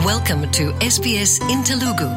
Welcome to SBS in Telugu.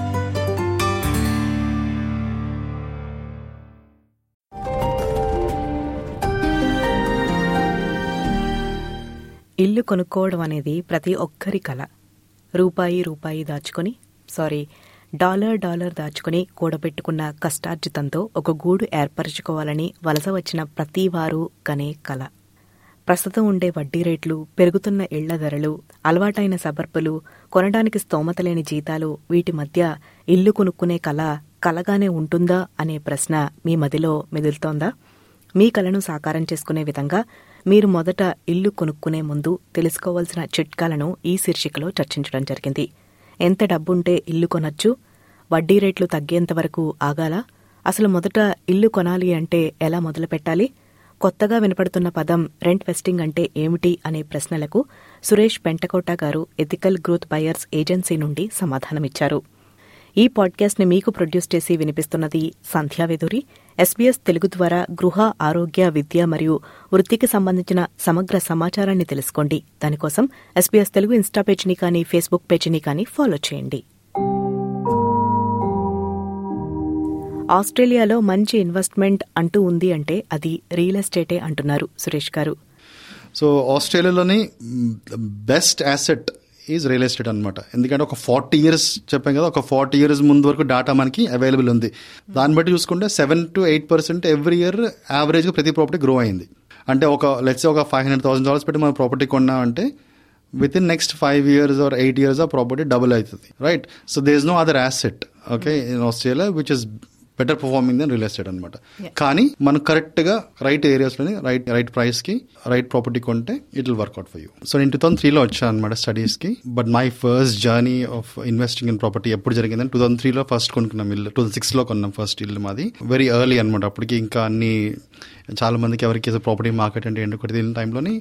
ఇల్లు కొనుక్కోవడం అనేది ప్రతి ఒక్కరి కల రూపాయి రూపాయి దాచుకొని సారీ డాలర్ డాలర్ దాచుకొని కూడబెట్టుకున్న కష్టార్జితంతో ఒక గూడు ఏర్పరచుకోవాలని వలస వచ్చిన ప్రతి వారు కనే కల ప్రస్తుతం ఉండే వడ్డీ రేట్లు పెరుగుతున్న ఇళ్ల ధరలు అలవాటైన సబర్పులు కొనడానికి స్తోమత లేని జీతాలు వీటి మధ్య ఇల్లు కొనుక్కునే కల కలగానే ఉంటుందా అనే ప్రశ్న మీ మదిలో మెదులుతోందా మీ కలను సాకారం చేసుకునే విధంగా మీరు మొదట ఇల్లు కొనుక్కునే ముందు తెలుసుకోవాల్సిన చిట్కాలను ఈ శీర్షికలో చర్చించడం జరిగింది ఎంత డబ్బుంటే ఇల్లు కొనొచ్చు వడ్డీ రేట్లు తగ్గేంత వరకు ఆగాలా అసలు మొదట ఇల్లు కొనాలి అంటే ఎలా మొదలు పెట్టాలి కొత్తగా వినపడుతున్న పదం రెంట్ వెస్టింగ్ అంటే ఏమిటి అనే ప్రశ్నలకు సురేష్ పెంటకోట గారు ఎథికల్ గ్రోత్ బయర్స్ ఏజెన్సీ నుండి సమాధానమిచ్చారు ఈ పాడ్కాస్ట్ ని మీకు ప్రొడ్యూస్ చేసి వినిపిస్తున్నది సంధ్యా వెదురి ఎస్బీఎస్ తెలుగు ద్వారా గృహ ఆరోగ్య విద్య మరియు వృత్తికి సంబంధించిన సమగ్ర సమాచారాన్ని తెలుసుకోండి దానికోసం ఎస్బీఎస్ తెలుగు ఇన్స్టా పేజీని కానీ ఫేస్బుక్ పేజీని కానీ ఫాలో చేయండి ఆస్ట్రేలియాలో మంచి ఇన్వెస్ట్మెంట్ అంటూ ఉంది అంటే అది రియల్ ఎస్టేటే అంటున్నారు సురేష్ గారు సో ఆస్ట్రేలియాలోని best asset is real estate అనమాట ఎందుకంటే ఒక ఫార్టీ ఇయర్స్ చెప్పాం కదా ఒక ఫార్టీ ఇయర్స్ ముందు వరకు డేటా మనకి అవైలబుల్ ఉంది దాన్ని బట్టి చూసుకుంటే seven to eight percent every year యావరేజ్గా ప్రతి ప్రాపర్టీ గ్రో అయింది అంటే ఒక లెట్స్ ఒక ఫైవ్ హండ్రెడ్ థౌసండ్ డాలర్స్ పెట్టి మనం ప్రాపర్టీ కొన్నామంటే within next five years or eight years ఆ ప్రాపర్టీ డబుల్ అవుతుంది right so there is no other asset okay in Australia which is better performing than real estate అనమాట కానీ మనం correct గా right areas లోని right right price కి right property కొంటే it will work out for you so నేను two thousand త్రీలో వచ్చాను అనమాట స్టడీస్ కి but my first journey of investing in property ఎప్పుడు జరిగిందని టూ థౌసండ్ త్రీలో ఫస్ట్ కొనుక్కున్నాం ఇల్లు టూ థౌసండ్ సిక్స్ లో కొన్నాం ఫస్ట్ ఇల్లు మాది వెరీ ఎర్లీ అనమాట అప్పటికి ఇంకా అన్ని చాలా మందికి ఎవరికి ప్రాపర్టీ మార్కెట్ అంటే ఏంటో ఒకటి తెలియని టైంలోని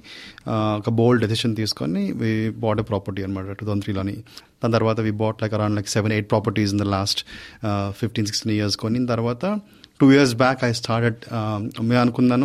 ఒక బోల్డ్ డెసిషన్ తీసుకొని వి బాట్ ప్రాపర్టీ అనమాట టూ థౌసండ్ త్రీలోని దాని తర్వాత we bought like around like seven eight properties in the last fifteen sixteen years కొని తర్వాత two years back I started మేము అనుకున్నాను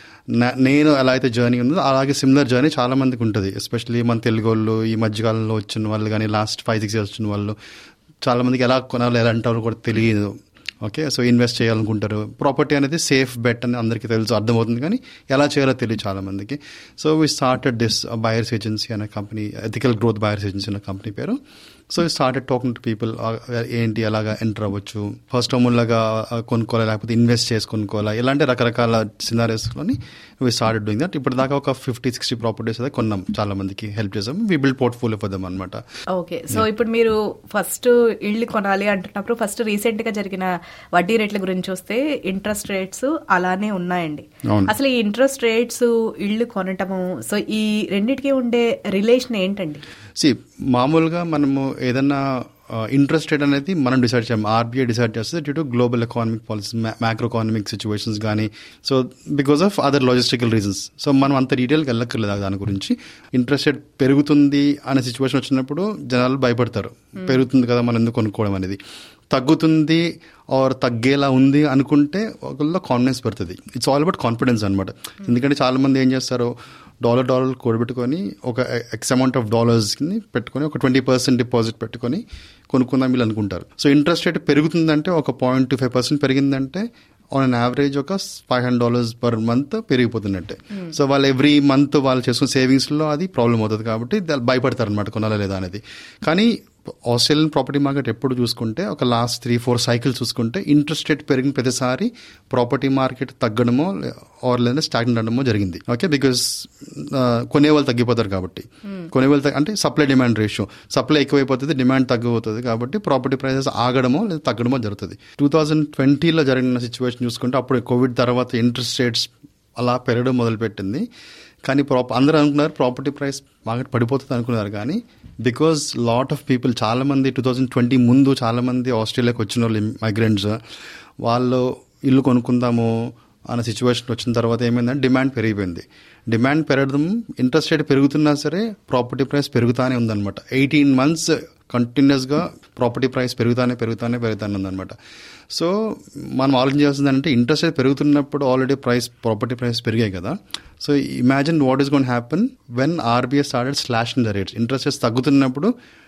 నేను ఎలా అయితే జర్నీ ఉందో అలాగే సిమిలర్ జర్నీ చాలా మందికి ఉంటుంది ఎస్పెషల్లీ మన తెలుగు వాళ్ళు ఈ మధ్యకాలంలో వచ్చిన వాళ్ళు కానీ లాస్ట్ ఫైవ్ సిక్స్ ఇయర్స్ వచ్చిన వాళ్ళు చాలా మందికి ఎలా కొనాలో ఎలా అంటారో కూడా తెలియదు ఓకే సో ఇన్వెస్ట్ చేయాలనుకుంటారు ప్రాపర్టీ అనేది సేఫ్ బెట్ అని అందరికీ తెలుసు అర్థమవుతుంది కానీ ఎలా చేయాలో తెలియదు చాలా మందికి so we started this buyers agency అనే company ethical growth buyers agency అనే కంపెనీ పేరు సో ఈ స్టార్టెడ్ టాకింగ్ టు పీపుల్ ఏంటి ఎలాగా ఎంటర్ అవ్వచ్చు ఫస్ట్ హోమ్ లాగా కొనుక్కోవాలా లేకపోతే ఇన్వెస్ట్ చేసి కొనుక్కోవాలా ఇలాంటి రకరకాల సినారీస్లోని వీ స్టార్టెడ్ డూయింగ్ దట్ ఇప్పుడు దాకా ఒక ఫిఫ్టీ సిక్స్టీ ప్రాపర్టీస్ అయితే కొన్నాం చాలా మందికి హెల్ప్ చేసాం we build portfolio for them అనమాట ఓకే సో ఇప్పుడు మీరు ఫస్ట్ ఇల్లు కొనాలి అంటున్నప్పుడు ఫస్ట్ రీసెంట్ గా జరిగిన వడ్డీ రేట్ల గురించి వస్తే ఇంట్రెస్ట్ రేట్స్ అలానే ఉన్నాయండి అసలు ఈ ఇంట్రెస్ట్ రేట్స్ ఇల్లు కొనటము సో ఈ రెండింటికి ఉండే రిలేషన్ ఏంటండి సి మామూలుగా మనము ఏదన్నా ఇంట్రెస్ట్ రేట్ అనేది మనం డిసైడ్ చేయం ఆర్బీఐ డిసైడ్ చేస్తే due to global economic policy macro economic situations కానీ so because of other logistical reasons so మనం అంత డీటెయిల్గా వెళ్ళక్కర్లేదు దాని గురించి ఇంట్రెస్ట్ రేట్ పెరుగుతుంది అనే సిచ్యువేషన్ వచ్చినప్పుడు జనాలు భయపడతారు పెరుగుతుంది కదా మనం ఎందుకు కొనుక్కోవడం అనేది తగ్గుతుంది ఆర్ తగ్గేలా ఉంది అనుకుంటే ఒకళ్ళలో కాన్ఫిడెన్స్ పెడుతుంది ఇట్స్ ఆల్ అబౌట్ కాన్ఫిడెన్స్ అనమాట ఎందుకంటే చాలా మంది ఏం చేస్తారు డాలర్ డాలర్ కూడబెట్టుకొని ఒక ఎక్స్ అమౌంట్ ఆఫ్ డాలర్స్ని పెట్టుకొని ఒక ట్వంటీ పర్సెంట్ డిపాజిట్ పెట్టుకొని కొనుక్కుందాం వీళ్ళు అనుకుంటారు సో ఇంట్రెస్ట్ రేట్ పెరుగుతుందంటే ఒక పాయింట్ టూ ఫైవ్ పర్సెంట్ పెరిగిందంటే ఆన్ అన్ యావరేజ్ ఒక five hundred dollars per month పెరిగిపోతున్నట్టే సో వాళ్ళు ఎవ్రీ మంత్ వాళ్ళు చేసుకున్న సేవింగ్స్లో అది ప్రాబ్లం అవుతుంది కాబట్టి భయపడతారు అనమాట కొనాలా లేదా అనేది కానీ ఆస్ట్రేలియన్ ప్రాపర్టీ మార్కెట్ ఎప్పుడు చూసుకుంటే ఒక లాస్ట్ త్రీ ఫోర్ సైకిల్ చూసుకుంటే ఇంట్రెస్ట్ రేట్ పెరిగిన ప్రతిసారి ప్రాపర్టీ మార్కెట్ తగ్గడమో ఆర్ లేదా స్టాగ్నెంట్ అవడమో జరిగింది ఓకే బికాస్ కొనేవాళ్ళు తగ్గిపోతారు కాబట్టి కొనేవాళ్ళు అంటే సప్లై డిమాండ్ రేషియో సప్లై ఎక్కువైపోతుంది డిమాండ్ తగ్గిపోతుంది కాబట్టి ప్రాపర్టీ ప్రైసెస్ ఆగడమో లేదా తగ్గడమో జరుగుతుంది టూ థౌజండ్ ట్వంటీలో జరిగిన సిచ్యువేషన్ చూసుకుంటే అప్పుడు కోవిడ్ తర్వాత ఇంట్రెస్ట్ రేట్స్ అలా పెరగడం మొదలుపెట్టింది కానీ ప్రాప అందరూ అనుకున్నారు ప్రాపర్టీ ప్రైస్ మార్కెట్ పడిపోతుంది అనుకున్నారు కానీ బికాజ్ లాట్ ఆఫ్ పీపుల్ చాలామంది టూ థౌజండ్ ట్వంటీ ముందు చాలామంది ఆస్ట్రేలియాకి వచ్చిన వాళ్ళు మైగ్రెంట్స్ వాళ్ళు ఇల్లు కొనుక్కుందాము అన్న సిచ్యువేషన్ వచ్చిన తర్వాత ఏమైందంటే డిమాండ్ పెరిగిపోయింది డిమాండ్ పెరగడం ఇంట్రెస్ట్ రేట్ పెరుగుతున్నా సరే ప్రాపర్టీ ప్రైస్ పెరుగుతానే ఉందన్నమాట ఎయిటీన్ మంత్స్ కంటిన్యూస్గా ప్రాపర్టీ ప్రైస్ పెరుగుతానే పెరుగుతానే పెరుగుతానే ఉందన్నమాట సో మనం ఆలోచించాల్సిందంటే ఇంట్రెస్ట్ రేట్ పెరుగుతున్నప్పుడు ఆల్రెడీ ప్రైస్ ప్రాపర్టీ ప్రైస్ పెరిగాయి కదా so imagine what is gonna happen when RBI started slash in the rates interest rates తగ్గుతున్నప్పుడు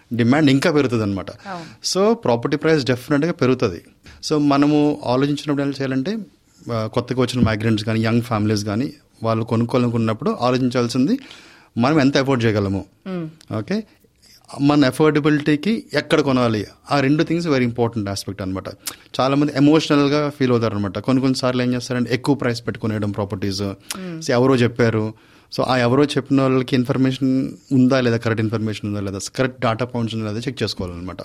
డిమాండ్ ఇంకా పెరుగుతుంది అనమాట సో ప్రాపర్టీ ప్రైస్ డెఫినెట్గా పెరుగుతుంది సో మనము ఆలోచించినప్పుడు ఏం చేయాలంటే ఆ, కొత్తగా వచ్చిన మైగ్రెంట్స్ కానీ యంగ్ ఫ్యామిలీస్ కానీ వాళ్ళు కొనుక్కోవాలనుకున్నప్పుడు ఆలోచించాల్సింది మనం ఎంత అఫోర్డ్ చేయగలము ఓకే మన అఫోర్డబిలిటీకి ఎక్కడ కొనాలి ఆ రెండు థింగ్స్ వెరీ ఇంపార్టెంట్ ఆస్పెక్ట్ అనమాట చాలా మంది ఎమోషనల్గా ఫీల్ అవుతారు అనమాట కొన్ని కొన్ని సార్లు ఏం చేస్తారంటే ఎక్కువ ప్రైస్ పెట్టుకునేయడం ప్రాపర్టీస్ సో ఎవరో చెప్పారు సో ఆ ఎవరో చెప్పిన వాళ్ళకి ఇన్ఫర్మేషన్ ఉందా లేదా కరెక్ట్ ఇన్ఫర్మేషన్ ఉందా లేదా కరెక్ట్ డాటా పాయింట్స్ ఉందా లేదా చెక్ చేసుకోవాలన్నమాట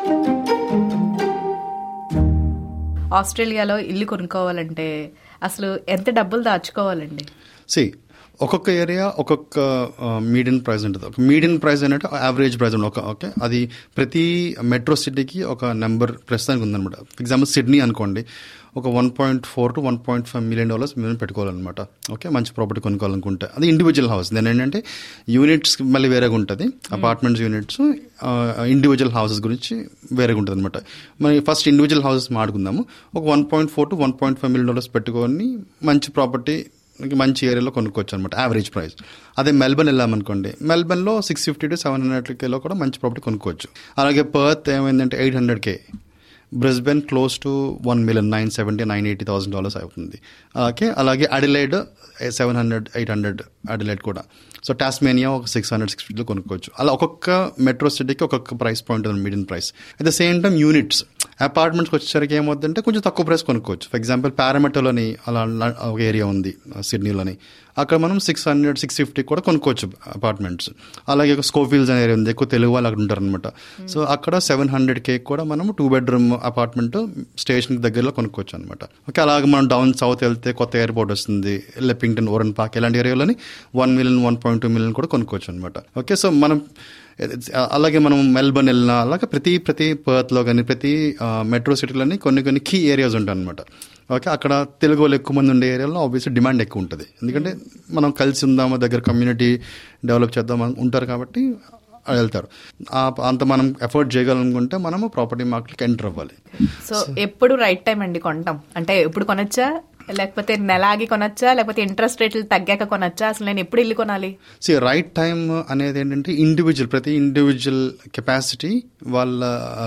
ఆస్ట్రేలియాలో ఇల్లు కొనుక్కోవాలంటే అసలు ఎంత డబ్బులు దాచుకోవాలండి సి ఒక్కొక్క ఏరియా ఒక్కొక్క మీడియం ప్రైస్ ఉంటుంది ఒక మీడియం ప్రైస్ అనేది యావరేజ్ ప్రైస్ ఉంటుంది ఒక ఓకే అది ప్రతి మెట్రో సిటీకి ఒక నెంబర్ ప్రస్తుతానికి ఉందన్నమాట ఫర్ ఎగ్జాంపుల్ సిడ్నీ అనుకోండి ఒక one point four to one point five million dollars మేము పెట్టుకోవాలన్నమాట ఓకే మంచి ప్రాపర్టీ కొనుక్కోవాలనుకుంటే అది ఇండివిజువల్ హౌస్ దాని ఏంటంటే యూనిట్స్ మళ్ళీ వేరేగా ఉంటుంది అపార్ట్మెంట్స్ యూనిట్స్ ఇండివిజువల్ హౌసెస్ గురించి వేరేగా ఉంటుంది అనమాట మరి ఫస్ట్ ఇండివిజువల్ హౌసెస్ మాడుకుందాము ఒక one point four to one point five million dollars పెట్టుకొని మంచి ప్రాపర్టీ మనకి మంచి ఏరియాలో కొనుక్కోవచ్చు అనమాట యావరేజ్ ప్రైస్ అదే మెల్బర్న్ వెళ్ళామనుకోండి మెల్బర్న్లో six fifty to seven hundred కేలో కూడా మంచి ప్రాపర్టీ కొనుక్కోవచ్చు అలాగే పర్త్ ఏమైందంటే eight hundred K Brisbane close to one million nine seventy nine eighty thousand dollars అవుతుంది ఓకే అలాగే Adelaide seven hundred eight hundred Adelaide కూడా సో టాస్మేనియా ఒక సిక్స్ హండ్రెడ్ సిక్స్ ఫిఫ్టీలో కొనుక్కోవచ్చు అలా ఒక్కొక్క మెట్రో సిటీకి ఒక్కొక్క ప్రైస్ పాయింట్ ఉంది medium price at the same time units అపార్ట్మెంట్స్కి వచ్చేసరికి ఏమవుతుందంటే కొంచెం తక్కువ ప్రైస్ కొనుక్కోవచ్చు ఫర్ ఎగ్జాంపుల్ పారామెటోలోని అలా ల- ఒక ఏరియా ఉంది ఆ, సిడ్నీలోని అక్కడ మనం సిక్స్ హండ్రెడ్ సిక్స్ ఫిఫ్టీ కూడా కొనుక్కోవచ్చు అపార్ట్మెంట్స్ అలాగే ఒక స్కోఫీల్స్ అనే ఏరియా ఉంది ఎక్కువ తెలుగు వాళ్ళు అక్కడ ఉంటారు అనమాట సో అక్కడ సెవెన్ హండ్రెడ్ కేక్ కూడా మనం టూ బెడ్రూమ్ అపార్ట్మెంట్ స్టేషన్ దగ్గరలో కొనుక్కోవచ్చు అనమాట ఓకే అలాగే మనం డౌన్ సౌత్ వెళ్తే కొత్త ఎయిర్పోర్ట్ వస్తుంది లెప్పింగ్టన్ ఓరన్ పార్క్ ఇలాంటి ఏరియాలోని one million one point two million కూడా కొనుక్కోవచ్చు అనమాట ఓకే సో మనం అలాగే మనం మెల్బర్న్ వెళ్ళినా అలాగే ప్రతి ప్రతి పర్త్లో కానీ ప్రతి మెట్రో సిటీలోని కొన్ని కొన్ని కీ ఏరియాస్ ఉంటాయి అనమాట ఓకే అక్కడ తెలుగు వాళ్ళు ఎక్కువ మంది ఉండే ఏరియాలో ఆబ్వియస్లీ డిమాండ్ ఎక్కువ ఉంటుంది ఎందుకంటే మనం కలిసి ఉందాము దగ్గర కమ్యూనిటీ డెవలప్ చేద్దాం అని ఉంటారు కాబట్టి అలా వెళ్తారు ఆ- అంత మనం ఎఫర్ట్ చేయగలనుకుంటే మనము ప్రాపర్టీ మార్కెట్కి ఎంటర్ అవ్వాలి సో ఎప్పుడు రైట్ టైం అండి కొంటాం అంటే ఎప్పుడు కొనొచ్చా లేకపోతే నెల ఆగి కొనొచ్చా లేకపోతే ఇంట్రెస్ట్ రేట్లు తగ్గాక కొనొచ్చా అసలు నేను ఎప్పుడు ఇల్లు కొనాలి సి రైట్ టైం అనేది ఏంటంటే ఇండివిజువల్ ప్రతి ఇండివిజువల్ కెపాసిటీ వాళ్ళ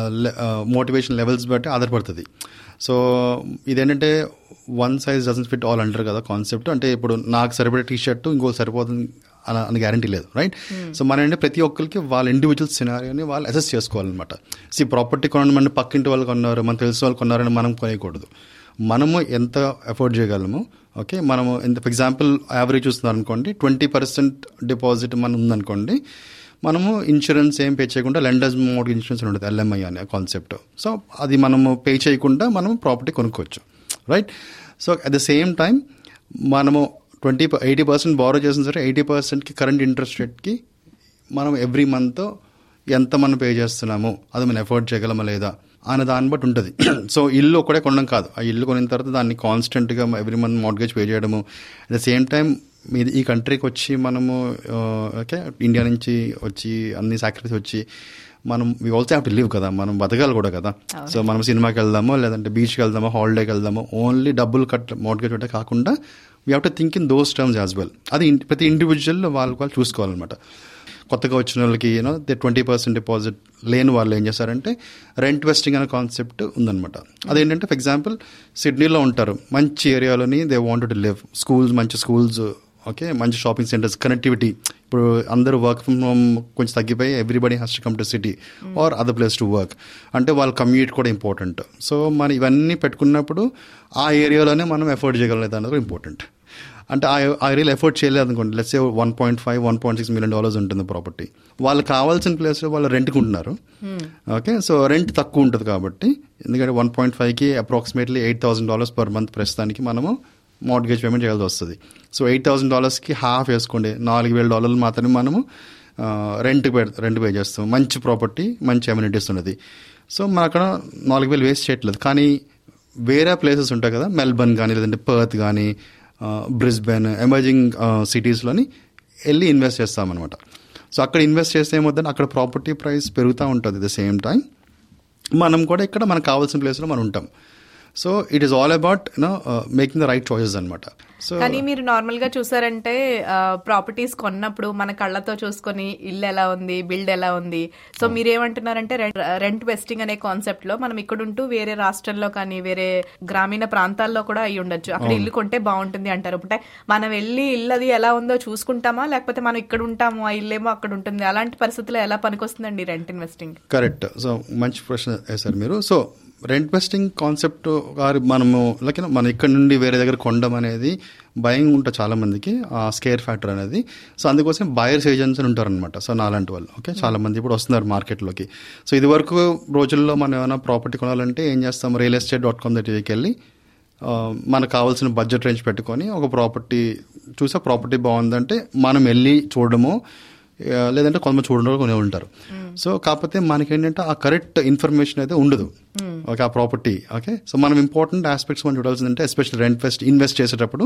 మోటివేషన్ లెవెల్స్ బట్టి ఆధారపడుతుంది సో ఇదేంటంటే one size doesn't fit all అంటారు కదా కాన్సెప్ట్ అంటే ఇప్పుడు నాకు సరిపడే టీ షర్ట్ ఇంకో సరిపోతుంది అలా అని గ్యారంటీ లేదు రైట్ సో మన ఏంటంటే ప్రతి ఒక్కరికి వాళ్ళ ఇండివిజువల్ సినారియోని వాళ్ళు అసెస్ చేసుకోవాలన్నమాట సి ప్రాపర్టీ కొనడం అంటే పక్కింటి వాళ్ళు కొన్నారు మనం తెలిసిన వాళ్ళు కొన్నారని మనం కొనేయకూడదు మనము ఎంత అఫోర్డ్ చేయగలము ఓకే మనము ఎంత ఫర్ ఎగ్జాంపుల్ యావరేజ్ చూస్తున్నారు అనుకోండి ట్వంటీ పర్సెంట్ డిపాజిట్ మన ఉందనుకోండి మనము ఇన్సూరెన్స్ ఏం పే చేయకుండా లెండర్స్ మోడ్ ఇన్సూరెన్స్ ఉంటుంది ఎల్ఎంఐ అనే కాన్సెప్ట్ సో అది మనము పే చేయకుండా మనం ప్రాపర్టీ కొనుక్కోవచ్చు right so at the same time మనము ట్వంటీ ఎయిటీ పర్సెంట్ బారో చేసిన సరే ఎయిటీ పర్సెంట్కి కరెంట్ ఇంట్రెస్ట్ రేట్కి మనం ఎవ్రీ మంత్ ఎంత మనం పే చేస్తున్నాము అది మనం ఎఫోర్డ్ చేయగలమా లేదా అనే దాన్ని బట్టి ఉంటుంది సో ఇల్లు ఒకటే కొనడం కాదు ఆ ఇల్లు కొనిన తర్వాత దాన్ని కాన్స్టెంట్గా ఎవ్రీ మంత్ మార్గేజ్ పే చేయడము అట్ ద సేమ్ టైం ఇది ఈ కంట్రీకి వచ్చి మనము ఓకే ఇండియా నుంచి వచ్చి అన్ని సాక్రిఫైస్ వచ్చి మనం we also have to live కదా మనం బతకాలి కూడా కదా సో మనం సినిమాకి వెళ్దామో లేదంటే బీచ్కి వెళ్దామో హాలిడేకి వెళ్దామో ఓన్లీ డబ్బులు కట్ మోర్గేజ్ పెట్టే కాకుండా we have to think in those terms as well అది ఇన్- ప్రతి ఇండివిజువల్ వాళ్ళు వాళ్ళు చూసుకోవాలన్నమాట కొత్తగా వచ్చిన వాళ్ళకి you know they twenty percent deposit లేని వాళ్ళు ఏం చేస్తారంటే రెంట్ వెస్టింగ్ అనే కాన్సెప్ట్ ఉందన్నమాట అదేంటంటే ఫర్ ఎగ్జాంపుల్ సిడ్నీలో ఉంటారు మంచి ఏరియాలోని they want to live schools మంచి స్కూల్స్ ఓకే మంచి షాపింగ్ సెంటర్స్ కనెక్టివిటీ ఇప్పుడు అందరూ వర్క్ ఫ్రమ్ హోమ్ కొంచెం తగ్గిపోయి everybody has to come to city or other place to work అంటే వాళ్ళ కమ్యూట్ కూడా ఇంపార్టెంట్ సో మనం ఇవన్నీ పెట్టుకున్నప్పుడు ఆ ఏరియాలోనే మనం ఎఫోర్డ్ చేయగలలేదు అనేది కూడా ఇంపార్టెంట్ అంటే ఆ ఆ ఏరియాలో ఎఫోర్డ్ చేయలేదు అనుకోండి let's one point five one point six million dollars ఉంటుంది ప్రాపర్టీ వాళ్ళు కావాల్సిన ప్లేస్లో వాళ్ళు రెంట్కి ఉంటున్నారు ఓకే సో రెంట్ తక్కువ ఉంటుంది కాబట్టి ఎందుకంటే వన్ పాయింట్ ఫైవ్కి approximately eight thousand dollars per month ప్రస్తుతానికి మనము మార్గేజ్ పేమెంట్ చేయాల్సి వస్తుంది సో ఎయిట్ థౌసండ్ డాలర్స్కి హాఫ్ వేసుకోండి నాలుగు వేల డాలర్లు మాత్రమే మనము రెంట్ పె రెంట్ పే చేస్తాం మంచి ప్రాపర్టీ మంచి అమ్యూనిటీస్ ఉన్నది సో మనం అక్కడ నాలుగు వేలు వేస్ట్ చేయట్లేదు కానీ వేరే ప్లేసెస్ ఉంటాయి కదా మెల్బర్న్ కానీ లేదంటే పర్త్ కానీ బ్రిస్బెన్ ఎమర్జింగ్ సిటీస్లోని వెళ్ళి ఇన్వెస్ట్ చేస్తామన్నమాట సో అక్కడ ఇన్వెస్ట్ చేస్తే ఏమవుతుంది అక్కడ ప్రాపర్టీ ప్రైస్ పెరుగుతూ ఉంటుంది ద సేమ్ టైం మనం కూడా ఇక్కడ మనకు కావాల్సిన ప్లేస్లో మనం ఉంటాం so it is all about you know making the right choices అనమాట సో కానీ మీరు నార్మల్ గా చూసారంటే ప్రాపర్టీస్ కొన్నప్పుడు మన కళ్ళతో చూసుకొని ఇల్లు ఎలా ఉంది బిల్డ్ ఎలా ఉంది సో మీరేమంటున్నారంటే రెంట్ వెస్టింగ్ అనే కాన్సెప్ట్ లో మనం ఇక్కడ ఉంటూ వేరే రాష్ట్రంలో కానీ వేరే గ్రామీణ ప్రాంతాల్లో కూడా అయి ఉండొచ్చు అక్కడ ఇల్లు కొంటే బాగుంటుంది అంటారు అంటే మనం వెళ్ళి ఇల్లు అది ఎలా ఉందో చూసుకుంటామా లేకపోతే మనం ఇక్కడ ఉంటాము ఆ ఇల్లేమో అక్కడ ఉంటుంది అలాంటి పరిస్థితుల్లో ఎలా పనికొస్తుందండి రెంట్ ఇన్వెస్టింగ్ కరెక్ట్ సో మంచి ప్రశ్న వేశారు మీరు సో రెంట్ వెస్టింగ్ కాన్సెప్ట్ గారు మనము లైక్ మనం ఇక్కడ నుండి వేరే దగ్గర కొండం అనేది భయం ఉంటుంది చాలా మందికి ఆ స్కేర్ ఫ్యాక్టర్ అనేది సో అందుకోసం బయర్స్ ఏజెంట్స్ అని ఉంటారనమాట సో నాలాంటి వాళ్ళు ఓకే చాలా మంది ఇప్పుడు వస్తున్నారు మార్కెట్లోకి సో ఇది వరకు రోజుల్లో మనం ఏమైనా ప్రాపర్టీ కొనాలంటే ఏం చేస్తాం రియల్ ఎస్టేట్ డాట్ కామ్ దగ్గరికి వెళ్ళి ఆ, మనకు కావాల్సిన బడ్జెట్ రేంజ్ పెట్టుకొని ఒక ప్రాపర్టీ చూసా ప్రాపర్టీ బాగుందంటే మనం వెళ్ళి చూడడము ఆ, లేదంటే కొంతమంది చూడడం కొని ఉంటారు సో కాకపోతే మనకేంటంటే ఆ కరెక్ట్ ఇన్ఫర్మేషన్ అయితే ఉండదు ఓకే ఆ ప్రాపర్టీ ఓకే సో మనం ఇంపార్టెంట్ ఆస్పెక్ట్స్ మనం చూడాల్సిందంటే ఎస్పెషల్ రెంట్ ఫెస్ట్ ఇన్వెస్ట్ చేసేటప్పుడు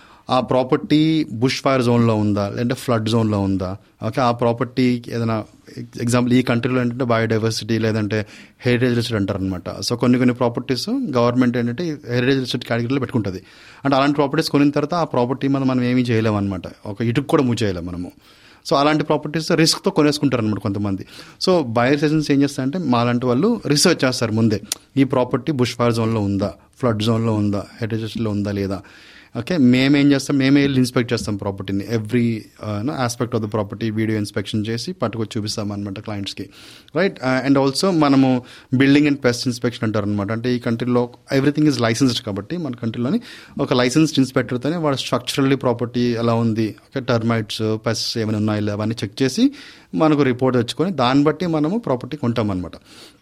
ఆ ప్రాపర్టీ బుష్ ఫైర్ జోన్లో ఉందా లేదంటే ఫ్లడ్ జోన్లో ఉందా ఓకే ఆ ప్రాపర్టీ ఏదైనా ఎగ్జాంపుల్ ఈ కంట్రీలో ఏంటంటే బయోడైవర్సిటీ లేదంటే హెరిటేజ్ లిస్టెడ్ అంటారు అనమాట సో కొన్ని కొన్ని ప్రాపర్టీస్ గవర్నమెంట్ ఏంటంటే హెరిటేజ్ లిస్టెడ్ కేటగిరీలో పెట్టుకుంటుంది అంటే అలాంటి ప్రాపర్టీస్ కొనిన తర్వాత ఆ ప్రాపర్టీ మనం మనం ఏమీ చేయలేము అనమాట ఒక ఇటుకు కూడా మూవ్ చేయలేము మనము సో అలాంటి ప్రాపర్టీస్ రిస్క్తో కొనేసుకుంటారు అనమాట కొంతమంది సో బయర్ సెషన్స్ ఏం చేస్తారంటే మాలాంటి వాళ్ళు రీసెర్చ్ చేస్తారు ముందే ఈ ప్రాపర్టీ బుష్ ఫైర్ జోన్లో ఉందా ఫ్లడ్ జోన్లో ఉందా హెరిటేజ్లో ఉందా లేదా ఓకే మేమేం చేస్తాం మేమే వెళ్ళి ఇన్స్పెక్ట్ చేస్తాం ప్రాపర్టీని every aspect of the property video inspection చేసి పట్టుకొచ్చి చూపిస్తాం అనమాట క్లయింట్స్కి రైట్ అండ్ ఆల్సో మనము బిల్డింగ్ అండ్ పెస్ట్ ఇన్స్పెక్షన్ అంటారు అనమాట అంటే ఈ కంట్రీలో ఎవ్రీథింగ్ ఈజ్ లైసెన్స్డ్ కాబట్టి మన కంట్రీలోని ఒక లైసెన్స్డ్ ఇన్స్పెక్టర్తోనే వాడు స్ట్రక్చరల్లీ ప్రాపర్టీ ఎలా ఉంది ఓకే టర్మైట్స్ పెస్ట్ ఏమైనా ఉన్నాయో అవన్నీ చెక్ చేసి మనకు రిపోర్ట్ తెచ్చుకొని దాన్ని బట్టి మనము ప్రాపర్టీ కొంటాం అనమాట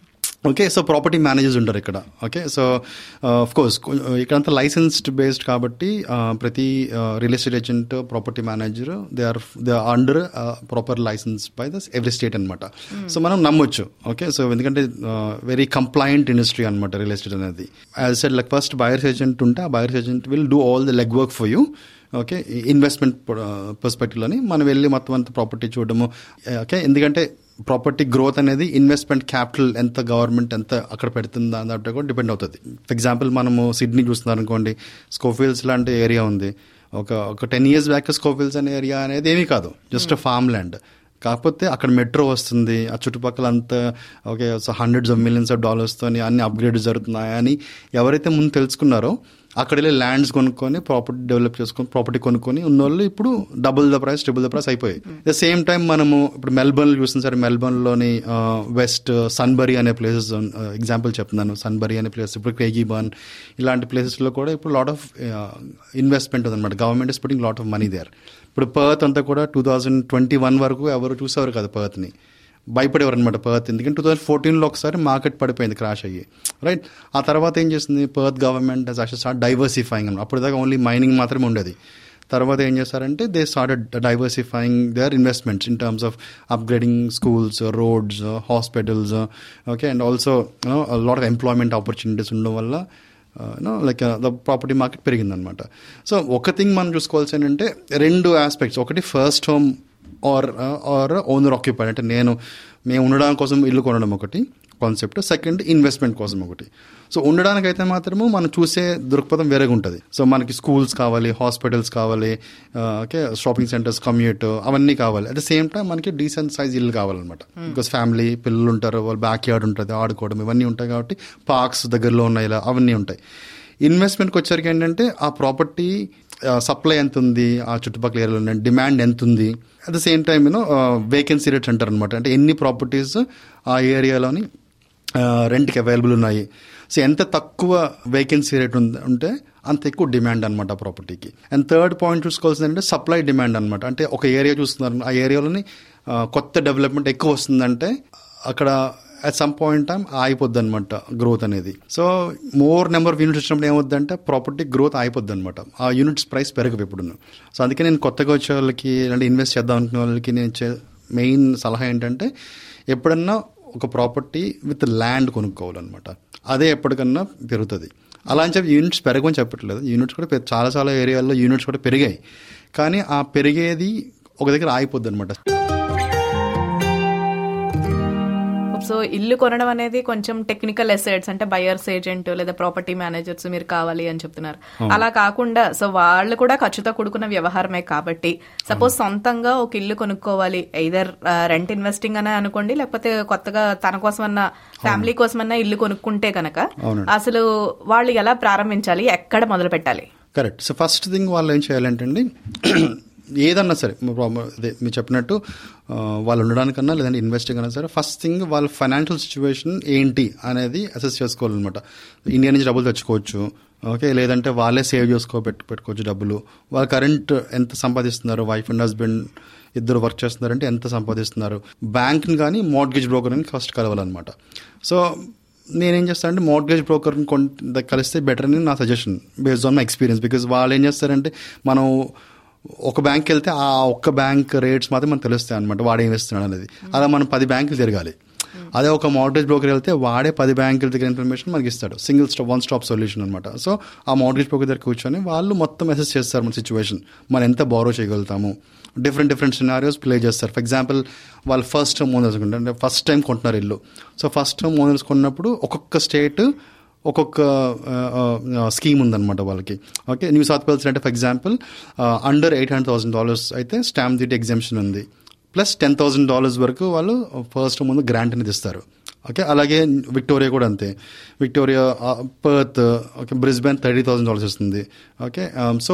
ఓకే సో ప్రాపర్టీ మేనేజర్స్ ఉంటారు ఇక్కడ ఓకే సో ఆఫ్ కోర్స్ ఇక్కడంతా లైసెన్స్డ్ బేస్డ్ కాబట్టి uh, ప్రతి real estate agent property manager they are they are under proper license by the every state అనమాట సో మనం నమ్మొచ్చు ఓకే సో ఎందుకంటే వెరీ కంప్లైంట్ ఇండస్ట్రీ అనమాట రియల్ ఎస్టేట్ అనేది as said like first buyers agent ఉంటే ఆ buyers agent will do all the leg work for you okay investment పర్స్పెక్టివ్లోని మనం వెళ్ళి మొత్తం అంత ప్రాపర్టీ చూడడము ఓకే ఎందుకంటే ప్రాపర్టీ గ్రోత్ అనేది ఇన్వెస్ట్మెంట్ క్యాపిటల్ ఎంత గవర్నమెంట్ ఎంత అక్కడ పెడుతుందా దాంట్లో కూడా డిపెండ్ అవుతుంది ఫర్ ఎగ్జాంపుల్ మనము సిడ్నీ చూస్తున్నారు అనుకోండి స్కోఫిల్స్ లాంటి ఏరియా ఉంది ఒక ఒక టెన్ ఇయర్స్ బ్యాక్ స్కోఫిల్స్ అనే ఏరియా అనేది ఏమీ కాదు జస్ట్ ఫార్మ్ ల్యాండ్ కాకపోతే అక్కడ మెట్రో వస్తుంది ఆ చుట్టుపక్కల అంతా okay so hundreds of millions of డాలర్స్తో అన్ని అప్గ్రేడ్స్ జరుగుతున్నాయని ఎవరైతే ముందు తెలుసుకున్నారో అక్కడ వెళ్ళి ల్యాండ్స్ కొనుక్కొని ప్రాపర్టీ డెవలప్ చేసుకొని ప్రాపర్టీ కొనుక్కొని ఉన్నోళ్ళు ఇప్పుడు double the price triple the price అయిపోయాయి ద సేమ్ టైం మనము ఇప్పుడు మెల్బర్న్ చూసిన సరే మెల్బర్న్లోని వెస్ట్ సన్బరీ అనే ప్లేసెస్ ఎగ్జాంపుల్ చెప్తున్నాను సన్బరీ అనే ప్లేస్ ఇప్పుడు క్రేగీబర్న్ ఇలాంటి ప్లేసెస్లో కూడా ఇప్పుడు లాట్ ఆఫ్ ఇన్వెస్ట్మెంట్ ఉందన్నమాట government is putting lot of money there ఇప్పుడు పర్త్ అంతా కూడా టూ థౌజండ్ ట్వంటీ వన్ వరకు ఎవరు చూసేవారు కదా పర్త్ని భయపడేవారు అనమాట పర్త్ ఎందుకంటే టూ థౌసండ్ ఫోర్టీన్లో ఒకసారి మార్కెట్ పడిపోయింది క్రాష్ అయ్యి రైట్ ఆ తర్వాత ఏం చేస్తుంది Perth government actual start diversifying అనమాట అప్పుడు దాకా ఓన్లీ మైనింగ్ మాత్రమే ఉండేది తర్వాత ఏం చేస్తారంటే they started diversifying their investments in terms of upgrading schools roads hospitals okay and also lot of employment opportunities ఉండడం వల్ల no like the property market పెరిగిందనమాట సో ఒక థింగ్ మనం చూసుకోవాల్సి ఏంటంటే రెండు ఆస్పెక్ట్స్ ఒకటి first home or or owner occupied అంటే నేను మేము ఉండడం కోసం ఇల్లు కొనడం ఒకటి కాన్సెప్ట్ సెకండ్ ఇన్వెస్ట్మెంట్ కోసం ఒకటి సో ఉండడానికైతే మాత్రము మనం చూసే దృక్పథం వేరేగా ఉంటుంది సో మనకి స్కూల్స్ కావాలి హాస్పిటల్స్ కావాలి ఓకే షాపింగ్ సెంటర్స్ కమ్యూట్ అవన్నీ కావాలి అట్ ద సేమ్ టైం మనకి డీసెంట్ సైజ్ ఇల్లు కావాలన్నమాట బికాస్ ఫ్యామిలీ పిల్లలు ఉంటారు వాళ్ళు బ్యాక్ యార్డ్ ఉంటుంది ఆడుకోవడం ఇవన్నీ ఉంటాయి కాబట్టి పార్క్స్ దగ్గరలో ఉన్నాయి ఇలా అవన్నీ ఉంటాయి ఇన్వెస్ట్మెంట్కి వచ్చరికి ఏంటంటే ఆ ప్రాపర్టీ సప్లై ఎంత ఉంది ఆ చుట్టుపక్కల ఏరియాలో డిమాండ్ ఎంత ఉంది at the same time you know vacancy rates అంటారు అనమాట అంటే ఎన్ని ప్రాపర్టీస్ ఆ ఏరియాలోని రెంట్కి అవైలబుల్ ఉన్నాయి సో ఎంత తక్కువ వేకెన్సీ రేట్ ఉంటే అంత ఎక్కువ డిమాండ్ అనమాట ఆ ప్రాపర్టీకి అండ్ థర్డ్ పాయింట్ చూసుకోవాల్సింది అంటే సప్లై డిమాండ్ అనమాట అంటే ఒక ఏరియా చూస్తున్నారు ఆ ఏరియాలోని కొత్త డెవలప్మెంట్ ఎక్కువ వస్తుందంటే అక్కడ అట్ సమ్ పాయింట్ టైం ఆగిపోద్ది అనమాట గ్రోత్ అనేది so more number of units వచ్చినప్పుడు ఏమవుద్దంటే ప్రాపర్టీ గ్రోత్ అయిపోద్ది అనమాట ఆ యూనిట్స్ ప్రైస్ పెరగవు ఇప్పుడు సో అందుకే నేను కొత్తగా వచ్చే వాళ్ళకి అంటే ఇన్వెస్ట్ చేద్దాం అనుకునే వాళ్ళకి నేను మెయిన్ సలహా ఏంటంటే ఎప్పుడన్నా ఒక ప్రాపర్టీ విత్ ల్యాండ్ కొనుక్కోవాలన్నమాట అదే ఎప్పటికన్నా పెరుగుతుంది అలా అని చెప్పి యూనిట్స్ పెరగని చెప్పట్లేదు యూనిట్స్ కూడా చాలా చాలా ఏరియాల్లో యూనిట్స్ కూడా పెరిగాయి కానీ ఆ పెరిగేది ఒక దగ్గర ఆగిపోద్ది అనమాట సో ఇల్లు కొనడం అనేది కొంచెం టెక్నికల్ ఎసెట్స్ అంటే బయర్స్ ఏజెంట్ లేదా ప్రాపర్టీ మేనేజర్స్ మీరు కావాలి అని చెప్తున్నారు అలా కాకుండా సో వాళ్ళు కూడా ఖర్చుతో కూడుకున్న వ్యవహారమే కాబట్టి సపోజ్ సొంతంగా ఒక ఇల్లు కొనుక్కోవాలి ఐదర్ రెంట్ ఇన్వెస్టింగ్ అనే అనుకోండి లేకపోతే కొత్తగా తన కోసమన్నా ఫ్యామిలీ కోసమన్నా ఇల్లు కొనుక్కుంటే కనుక అవునండి. అసలు వాళ్ళు ఎలా ప్రారంభించాలి ఎక్కడ మొదలు పెట్టాలి కరెక్ట్ సో ఫస్ట్ థింగ్ వాళ్ళు ఏం చేయాలంటే అండి ఏదన్నా సరే మీ ప్రాబ్లం అదే మీరు చెప్పినట్టు ఆ, వాళ్ళు ఉండడానికన్నా లేదంటే ఇన్వెస్టింగ్ అయినా సరే ఫస్ట్ థింగ్ వాళ్ళ ఫైనాన్షియల్ సిచ్యువేషన్ ఏంటి అనేది అసెస్ చేసుకోవాలన్నమాట ఇండియా నుంచి డబ్బులు తెచ్చుకోవచ్చు ఓకే లేదంటే వాళ్ళే సేవ్ చేసుకో పెట్టు పెట్టుకోవచ్చు డబ్బులు వాళ్ళ కరెంట్ ఎంత సంపాదిస్తున్నారు వైఫ్ అండ్ హస్బెండ్ ఇద్దరు వర్క్ చేస్తున్నారంటే ఎంత సంపాదిస్తున్నారు బ్యాంక్ని కానీ మార్గేజ్ బ్రోకర్ని ఫస్ట్ కలవాలన్నమాట సో నేనేం చేస్తాను అంటే మార్గేజ్ బ్రోకర్ని కొంత కలిస్తే బెటర్ అని నా suggestion based on my experience because వాళ్ళు ఏం చేస్తారంటే మనం ఒక బ్యాంక్కి వెళ్తే ఆ ఒక్క బ్యాంక్ రేట్స్ మాత్రం మనకు తెలుస్తాయి అనమాట వాడు ఏం ఇస్తున్నాడు అనేది అలా మనం పది బ్యాంకులు తిరగాలి అదే ఒక మార్గేజ్ బ్రోకర్ వెళ్తే వాడే పది బ్యాంకుల దగ్గర ఇన్ఫర్మేషన్ మనకి ఇస్తాడు single stop one stop solution అనమాట సో ఆ మార్గేజ్ బ్రోకర్ దగ్గర కూర్చొని వాళ్ళు మొత్తం అసెస్ చేస్తారు మన సిచ్యువేషన్ మనం ఎంత బారో చేయగలుగుతాము డిఫరెంట్ డిఫరెంట్ సినారియోస్ ప్లే చేస్తారు ఫర్ ఎగ్జాంపుల్ వాళ్ళు ఫస్ట్ టైం ఓనర్స్ అంటే ఫస్ట్ టైం కొంటున్నారు ఇల్లు సో ఫస్ట్ టైం ఓనర్స్ కొన్నప్పుడు ఒక్కొక్క స్టేట్ ఒక్కొక్క స్కీమ్ ఉందన్నమాట వాళ్ళకి ఓకే న్యూ సౌత్ వేల్స్ అంటే for example under eight hundred thousand dollars అయితే స్టాంప్ డ్యూటీ ఎగ్జామ్షన్ ఉంది ప్లస్ టెన్ థౌసండ్ డాలర్స్ వరకు వాళ్ళు ఫస్ట్ ముందు గ్రాంట్ అనేది ఇస్తారు ఓకే అలాగే విక్టోరియా కూడా అంతే Victoria Perth okay Brisbane thirty thousand dollars వస్తుంది ఓకే సో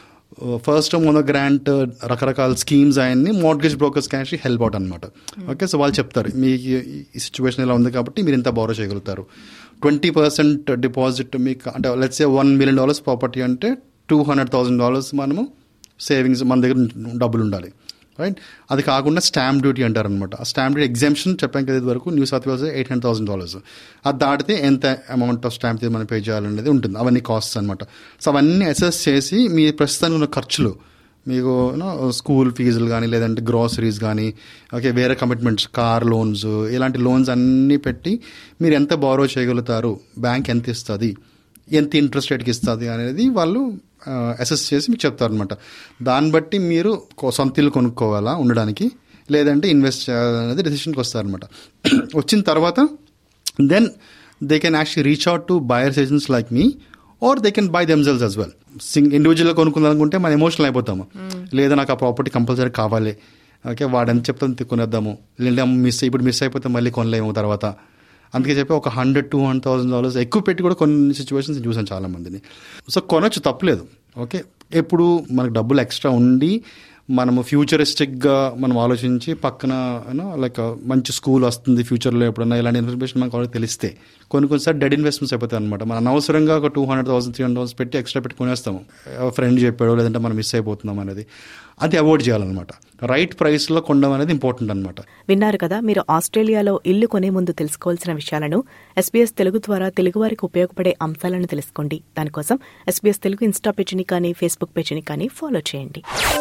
ఫస్ట్ ముందు గ్రాంట్ రకరకాల స్కీమ్స్ ఆయన్ని mortgage brokers can help out అనమాట ఓకే సో వాళ్ళు చెప్తారు మీకు ఈ సిచ్యువేషన్ ఇలా ఉంది కాబట్టి మీరు ఇంత బారో చేయగలుగుతారు ట్వంటీ పర్సెంట్ డిపాజిట్ మీకు అంటే let's a one million dollars property అంటే టూ హండ్రెడ్ థౌసండ్ డాలర్స్ మనము సేవింగ్స్ మన దగ్గర డబ్బులు ఉండాలి రైట్ అది కాకుండా స్టాంప్ డ్యూటీ అంటారు అనమాట ఆ స్టాంప్ డ్యూటీ ఎగ్జామ్షన్ చెప్పాను కదా ఇది వరకు New South Wales eight hundred thousand dollars అది దాటితే ఎంత అమౌంట్ ఆఫ్ స్టాంప్ మనం పే చేయాలనేది ఉంటుంది అవన్నీ కాస్ట్స్ అనమాట సో అవన్నీ అసెస్ చేసి మీ ప్రస్తుతానికి ఉన్న ఖర్చులు మీకు యూనో స్కూల్ ఫీజులు కానీ లేదంటే గ్రాసరీస్ కానీ ఓకే వేరే కమిట్మెంట్స్ కార్ లోన్స్ ఇలాంటి లోన్స్ అన్నీ పెట్టి మీరు ఎంత బారో చేయగలుగుతారు బ్యాంక్ ఎంత ఇస్తుంది ఎంత ఇంట్రెస్ట్ రేట్కి ఇస్తుంది అనేది వాళ్ళు అసెస్ చేసి మీకు చెప్తారనమాట దాన్ని బట్టి మీరు కొ- సొంత ఇల్లు కొనుక్కోవాలా ఉండడానికి లేదంటే ఇన్వెస్ట్ చేయాలనేది డెసిషన్కి వస్తారనమాట వచ్చిన తర్వాత then they can actually reach out to buyers agents like me or they can buy themselves as well సింగ్ ఇండివిజువల్గా కొనుక్కుందామనుకుంటే మనం ఎమోషనల్ అయిపోతాము లేదా నాకు ఆ ప్రాపర్టీ కంపల్సరీ కావాలి ఓకే వాడు ఎంత చెప్తాను కొనేద్దాము లేదంటే మిస్ ఇప్పుడు మిస్ అయిపోతే మళ్ళీ కొనలేము తర్వాత అందుకే చెప్పి ఒక hundred two hundred thousand dollars ఎక్కువ పెట్టి కూడా కొన్ని సిచ్యువేషన్స్ చూసాను చాలా మందిని సో కొనొచ్చు తప్పలేదు ఓకే ఎప్పుడు మనకు డబ్బులు ఎక్స్ట్రా ఉండి మనము ఫ్యూచరిస్టిక్గా మనం ఆలోచించి పక్కన లైక్ మంచి స్కూల్ వస్తుంది ఫ్యూచర్లో ఎప్పుడన్నా ఇలాంటి ఇన్ఫర్మేషన్ మనకు ఆల్రెడీ తెలిస్తే కొన్ని కొన్నిసార్లు డెడ్ ఇన్వెస్ట్మెంట్స్ అయిపోతాయి అనమాట మనం అనవసరంగా ఒక two hundred thousand three hundred thousand పెట్టి ఎక్స్ట్రా పెట్టి కొనేస్తాము ఫ్రెండ్ చెప్పాడు లేదంటే మనం మిస్ అయిపోతున్నాం అనేది అది అవాయిడ్ చేయాలన్నమాట రైట్ ప్రైస్లో కొనడం అనేది ఇంపార్టెంట్ అనమాట విన్నారు కదా మీరు ఆస్ట్రేలియాలో ఇల్లు కొనే ముందు తెలుసుకోవాల్సిన విషయాలను ఎస్బీఎస్ తెలుగు ద్వారా తెలుగువారికి ఉపయోగపడే అంశాలను తెలుసుకోండి దానికోసం ఎస్బీఎస్ తెలుగు ఇన్స్టా పేజీని కానీ ఫేస్బుక్ పేజీని కానీ ఫాలో చేయండి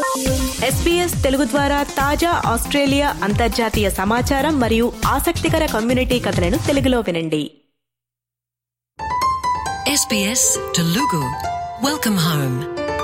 ఎస్బీఎస్ తెలుగు ద్వారా తాజా ఆస్ట్రేలియా అంతర్జాతీయ సమాచారం మరియు ఆసక్తికర కమ్యూనిటీ కథలను తెలుగులో వినండి SBS Telugu. Welcome home.